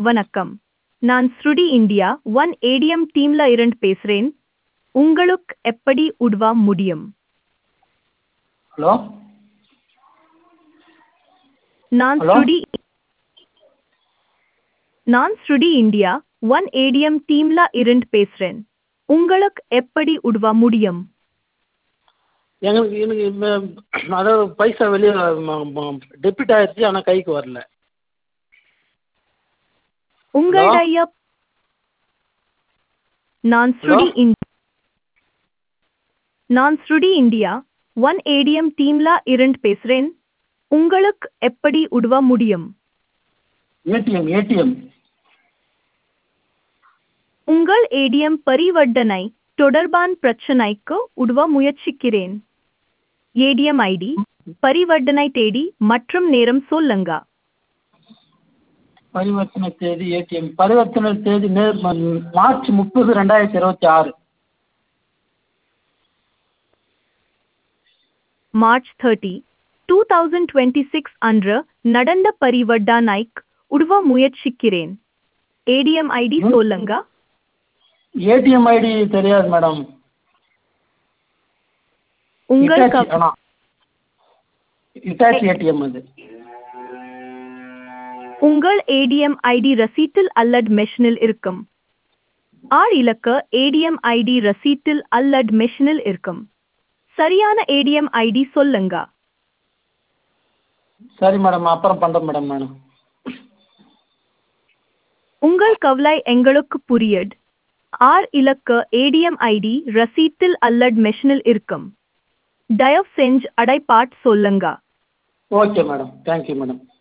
வணக்கம் நான் ஸ்ருடி இந்தியா ஒன் ஏடிஎம் டீம்ல இருந்து பேசுறேன் உங்களுக்கு எப்படி உதவ முடியும் ஹலோ நான் Hello? ஸ்ருடி நான் ஸ்ருடி இந்தியா ஒன் ஏடிஎம் டீம்ல இருந்து பேசுறேன் உங்களுக்கு எப்படி உதவ முடியும் எங்களுக்கு எனக்கு இந்த அதாவது பைசா வெளியே டெபிட் ஆயிடுச்சு ஆனால் கைக்கு வரல உங்களுடைய நான் ஸ்ருடி இந்தியா நான் ஸ்ருடி இந்தியா ஒன் ஏடிஎம் டீம்ல இருந்து பேசுறேன் உங்களுக்கு எப்படி உதவ முடியும் ஏடிஎம் ஏடிஎம் உங்கள் ஏடிஎம் பரிவர்த்தனை தொடர்பான பிரச்சனைக்கு உதவ முயற்சிக்கிறேன் ஏடிஎம் ஐடி பரிவர்த்தனை தேதி மற்றும் நேரம் சொல்லுங்க பரிவர்த்தனை தேதி ஏடிஎம் பரிவர்த்தனை தேதி மே மார்ச் முப்பது ரெண்டாயிரத்தி இருபத்தி ஆறு March thirty two thousand twenty six அன்று நடந்த பரிவர்த்தனைக்கு உதவ முயற்சிக்கிறேன் ஏடிஎம் ஐடி சொல்லுங்க ஏடிஎம் ஐடி தெரியாது மேடம் உங்கள் இட்டாச்சி கவ- ஆனால் இட்டாச்சி ஏடிஎம் அது உங்கள் ஏடிஎம் ஐடி ரசீட்டில் அல்லது மெஷினில் இருக்கும் ஆர் இலக்க ஏடிஎம் ஐடி ரசீட்டில் அல்லது மெஷினில் இருக்கும் சரியான ஏடிஎம் ஐடி சொல்லுங்க சரி மேடம் அப்புறம் பண்ணுறேன் மேடம் நான் உங்கள் கவலை எங்களுக்கு புரியுது ஆர் இலக்க ஏடிஎம் ஐடி ரசீட்டில் அல்லது மெஷினில் இருக்கும் தயவு செஞ்சு அடைப்பாட் சொல்லுங்க ஓகே மேடம் தேங்க்யூ மேடம்